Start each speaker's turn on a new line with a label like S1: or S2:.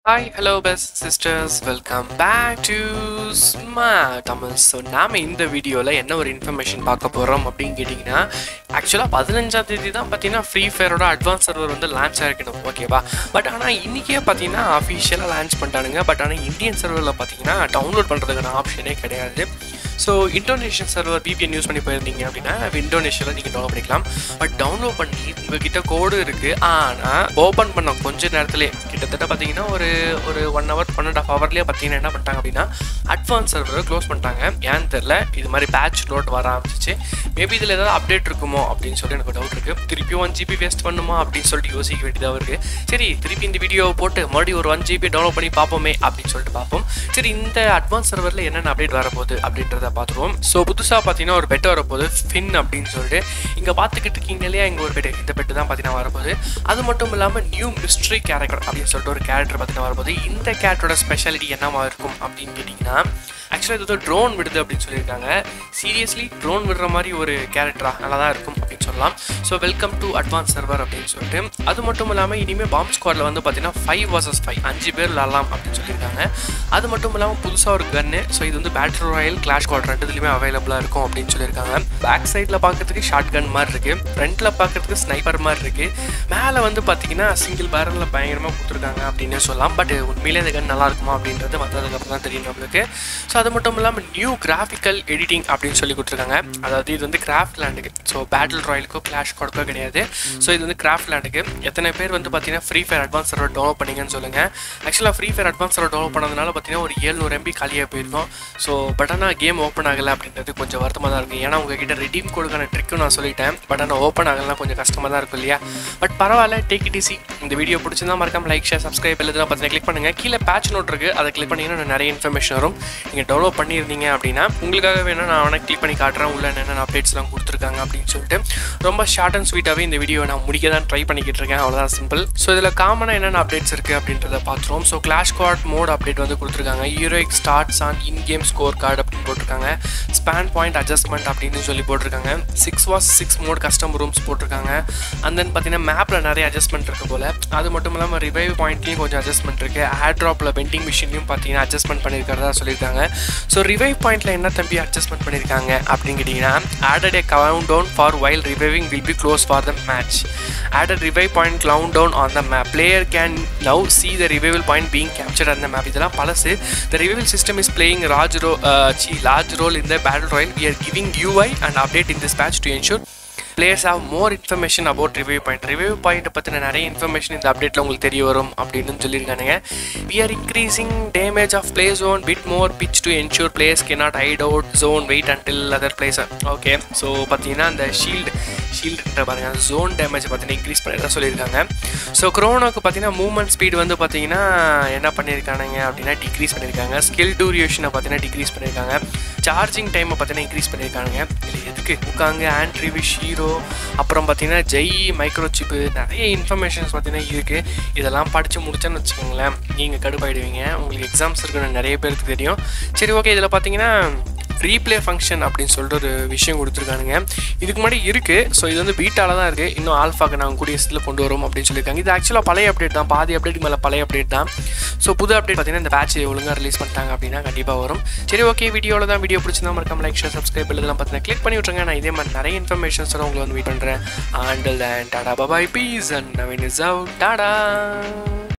S1: hi hello best sisters welcome back to ஸ்மா Tamil so நாம் இந்த வீடியோவில் என்ன ஒரு இன்ஃபர்மேஷன் பார்க்க போகிறோம் அப்படின்னு கேட்டிங்கன்னா ஆக்சுவலாக பதினஞ்சாம் தேதி தான் பார்த்தீங்கன்னா ஃப்ரீ ஃபயரோட அட்வான்ஸ் சர்வர் வந்து லான்ச் ஆகிருக்கணும் ஓகேவா பட் ஆனால் இன்றைக்கே பார்த்தீங்கன்னா அஃபிஷியலாக லான்ச் பண்ணிட்டானுங்க பட் ஆனால் இந்தியன் சர்வரில் பார்த்தீங்கன்னா டவுன்லோட் பண்ணுறதுக்கான ஆப்ஷனே கிடையாது so Indonesian server VPN use பண்ணி போயிருந்தீங்க அப்படின்னா இந்தோனேஷியாவில் நீங்கள் டவுன்லோட் பண்ணிக்கலாம் பட் டவுன்லோட் பண்ணி உங்ககிட்ட கோடு இருக்குது ஆனால் ஓப்பன் பண்ண கொஞ்ச நேரத்துலேயே கிட்டத்தட்ட பார்த்தீங்கன்னா ஒரு ஒரு one hour one and half ஹவர்லேயே பார்த்தீங்கன்னா என்ன பண்ணிட்டாங்க அப்படின்னா அட்வான்ஸ் சர்வரை க்ளோஸ் பண்ணிட்டாங்க ஏன்னு தெரில இது மாதிரி பேட்ச் நோட் வர ஆரம்பிச்சிச்சு மேபி இதில் ஏதாவது அப்டேட் இருக்குமோ அப்படின்னு சொல்லி எனக்கு டவுட் இருக்குது திருப்பி ஒன் ஜிபி வேஸ்ட் பண்ணுமா அப்படின்னு சொல்லிட்டு யோசிக்க வேண்டியதாக இருக்குது சரி திருப்பி இந்த வீடியோவை போட்டு மறுபடியும் ஒரு ஒன் ஜிபி டவுன்லோட் பண்ணி பார்ப்போமே அப்படின்னு சொல்லிட்டு பார்ப்போம் சரி இந்த அட்வான்ஸ் சர்வரில் என்னென்ன அப்டேட் வரப்போகுது அப்படின்றத பார்த்துருவோம் ஸோ புதுசாக பார்த்தீங்கன்னா ஒரு பெட் வரப்போகுது ஃபின் அப்படின்னு சொல்லிட்டு இங்கே பார்த்துக்கிட்டு இருக்கீங்க இல்லையா இங்கே ஒரு பெட் இந்த பெட்டு தான் பார்த்தீங்கன்னா வரப்போகுது அது மட்டும் இல்லாமல் நியூ மிஸ்ட்ரி கேரக்டர் அப்படின்னு சொல்லிட்டு ஒரு கேரக்டர் பார்த்தீங்கன்னா வரப்போகுது இந்த கேரக்டரோட ஸ்பெஷாலிட்டி என்னவா இருக்கும் அப்படின்னு கேட்டிங்கன்னா ஆக்சுவலாக இது வந்து ட்ரோன் விடுது அப்படின்னு சொல்லியிருக்காங்க சீரியஸ்லி ட்ரோன் விடுற மாதிரி ஒரு கேரக்டரா நல்லா தான் இருக்கும் அப்படின்னு சொல்லலாம் so welcome to advance server அப்படின்னு சொல்லிட்டு அது மட்டும் இல்லாமல் இனிமேல் பாம்ப் ஸ்குவாடில் வந்து பார்த்தீங்கன்னா ஃபைவ் வர்சஸ் ஃபைவ் அஞ்சு பேர் விளாட்லாம் அப்படின்னு சொல்லியிருக்காங்க அது மட்டும் இல்லாமல் புதுசாக ஒரு கன்னு ஸோ இது வந்து பேட்டில் ராயல் கிளாஷ் ஸ்குவாட் ரெண்டுத்துலையுமே அவைலபிளாக இருக்கும் அப்படின்னு சொல்லியிருக்காங்க பேக் சைடில் பார்க்கறதுக்கு ஷார்ட் கன் மாதிரி இருக்குது ஃப்ரண்ட்டில் பார்க்கறதுக்கு ஸ்னைப்பர் மாதிரி இருக்குது மேலே வந்து பார்த்தீங்கன்னா சிங்கிள் பேரலில் பயங்கரமாக கொடுத்துருக்காங்க அப்படின்னு சொல்லலாம் பட் உண்மையிலே இந்த கன் நல்லா இருக்குமா அப்படின்றது வந்ததுக்கப்புறம் தான் தெரியும் நம்மளுக்கு ஸோ அது மட்டும் இல்லாமல் நியூ கிராஃபிக்கல் எடிட்டிங் அப்படின்னு சொல்லி கொடுத்துருக்காங்க அதாவது இது வந்து கிராஃப்ட் லேண்டுக்கு ஸோ பேட்டில் ராயலுக்கோ கிளாஷ் கொடுக்கோ கிடையாது ஸோ இது வந்து கிராஃப்ட் லேண்டுக்கு எத்தனை பேர் வந்து பார்த்தீங்கன்னா free fire advance server download பண்ணீங்கன்னு சொல்லுங்கள் ஆக்சுவலாக free fire advance server download பண்ணதுனால பார்த்தீங்கன்னா ஒரு ஏழ்நூறு எம்பி காலியாக போயிருக்கும் ஸோ பட் ஆனால் கேம் ஓப்பன் ஆகலை அப்படின்றது கொஞ்சம் வருத்தமாக தான் இருக்குது ஏன்னா உங்ககிட்ட ரெடீம் கோடுக்கான ட்ரிக்கும் நான் சொல்லிட்டேன் பட் ஆனால் ஓப்பன் ஆகலாம் கொஞ்சம் கஷ்டமாக தான் இருக்கும் இல்லையா பட் பரவாயில்ல டேக் இட் ஈஸி இந்த வீடியோ பிடிச்சிருந்தா மறக்காம லைக் ஷேர் சப்ஸ்கிரைப் எழுதுனா பார்த்தீங்கன்னா கிளிக் பண்ணுங்கள் கீழே பேட்ச் நோட் இருக்குது அதை கிளிக் பண்ணிங்கன்னா நிறைய இன்ஃபர்மேஷன் வரும் நீங்கள் டவுன்லோட் பண்ணியிருந்தீங்க அப்படின்னா உங்களுக்காக வேணால் நான் வேணால் கிளிக் பண்ணி காட்டுறேன் உள்ள என்னென்ன அப்டேட்ஸ்லாம் கொடுத்துருக்காங்க அப்படின்னு சொல்லிட்டு ரொம்ப ஷார்ட் அண்ட் ஸ்வீட்டாகவே இந்த வீடியோ நான் முடிக்க தான் ட்ரை பண்ணிக்கிட்டு இருக்கேன் அவ்வளோதான் சிம்பிள் ஸோ இதில் காமனாக என்னென்ன அப்டேட்ஸ் இருக்குது அப்படின்றத பார்த்துருவோம் so clash card mode update வந்து கொடுத்துருக்காங்க heroic starts on in game score card அப்படின்னு போட்டிருக்காங்க ஸ்பேன் பாயிண்ட் அட்ஜஸ்ட்மெண்ட் அப்படின்னு சொல்லி போட்டிருக்காங்க six was six mode custom rooms போட்டிருக்காங்க அண்ட் தென் பார்த்தீங்கன்னா மேப்பில் நிறைய அட்ஜஸ்ட்மெண்ட் இருக்குது போல் அது மட்டும் இல்லாமல் ரிவைவ் பாயிண்ட்லேயும் கொஞ்சம் அட்ஜஸ்ட்மெண்ட் இருக்குது ஏர் ட்ராப்பில் வெண்டிங் மிஷின்லையும் பார்த்தீங்கன்னா அட்ஜஸ்ட்மெண்ட் பண்ணியிருக்கிறதா சொல்லியிருக்காங்க ஸோ ரிவைவ் பாயிண்ட்டில் என்ன தம்பி அட்ஜஸ்ட்மெண்ட் பண்ணியிருக்காங்க அப்படின்னு கேட்டிங்கன்னா added a count down for while reviving will be close for the match added revive point count down on the map player can now see the revival point being capture அந்த map இதெல்லாம் பழசு the revival system is playing ராஜ் ரோ சி large role in the battle royale we are giving UI and update in this patch to ensure players have more information about review point review point பற்றின நிறைய information இந்த அப்டேட்டில் உங்களுக்கு தெரிய வரும் அப்படின்னு சொல்லியிருக்கானுங்க we are increasing damage of play zone bit more pitch to ensure players கே not hide out zone wait until other place okay so பார்த்தீங்கன்னா அந்த ஷீல்டு ஷீல்டுன்ற பாருங்க ஜோன் டேமேஜ் பார்த்தீங்கன்னா இன்க்ரீஸ் பண்ணிட்டு சொல்லியிருக்காங்க ஸோ க்ரோனோக்கு பார்த்தீங்கன்னா மூவ்மெண்ட் ஸ்பீட் வந்து பார்த்தீங்கன்னா என்ன பண்ணியிருக்கானுங்க அப்படின்னா டிக்ரீஸ் பண்ணியிருக்காங்க ஸ்கில் டூரியேஷனை பார்த்தீங்கன்னா டிக்ரீஸ் பண்ணியிருக்காங்க சார்ஜிங் டைமை பார்த்தீங்கன்னா இன்க்ரீஸ் பண்ணியிருக்காங்க இல்லை எதுக்கு உட்காங்க ஆண்ட்ரிவிஷ் ஹீரோ அப்புறம் பார்த்தீங்கன்னா ஜெய் மைக்ரோ சிப்பு நிறைய இன்ஃபர்மேஷன்ஸ் பார்த்தீங்கன்னா இருக்குது இதெல்லாம் படித்து முடிச்சேன்னு வச்சுக்கோங்களேன் நீங்கள் கடுப்பாயிடுவீங்க உங்களுக்கு எக்ஸாம்ஸ் இருக்குன்னு நிறைய பேருக்கு தெரியும் சரி ஓகே இதில் பார்த்தீங்கன்னா ரீப்ளே ஃபங்க்ஷன் அப்படின்னு சொல்லிட்டு ஒரு விஷயம் கொடுத்துருக்கானுங்க இதுக்கு முன்னாடி இருக்குது ஸோ இது வந்து பீட்டால தான் இருக்குது இன்னும் ஆல்ஃபாக்கு நாங்கள் கூடிய சீட்டில் கொண்டு வரோம் அப்படின்னு சொல்லியிருக்காங்க இது ஆக்சுவலாக பழைய அப்டேட் தான் பாதி அப்டேட் மேலே பழைய அப்டேட் தான் ஸோ புது அப்டேட் பார்த்தீங்கன்னா இந்த பேட்ச் ஒழுங்காக ரிலீஸ் பண்ணிட்டாங்க அப்படின்னா கண்டிப்பாக வரும் சரி ஓகே வீடியோவில் தான் வீடியோ பிடிச்சிருந்தா மறக்காம லைக் ஷேர் சப்ஸ்கிரைப் இதெல்லாம் பார்த்தீங்கன்னா கிளிக் பண்ணி விட்ருங்க நான் இதே மாதிரி நிறைய இன்ஃபர்மேஷன்ஸ் உங்களை வந்து வெயிட் பண்ணுறேன் ஆண்டல் and tata bye bye peace and Naveen is out Tata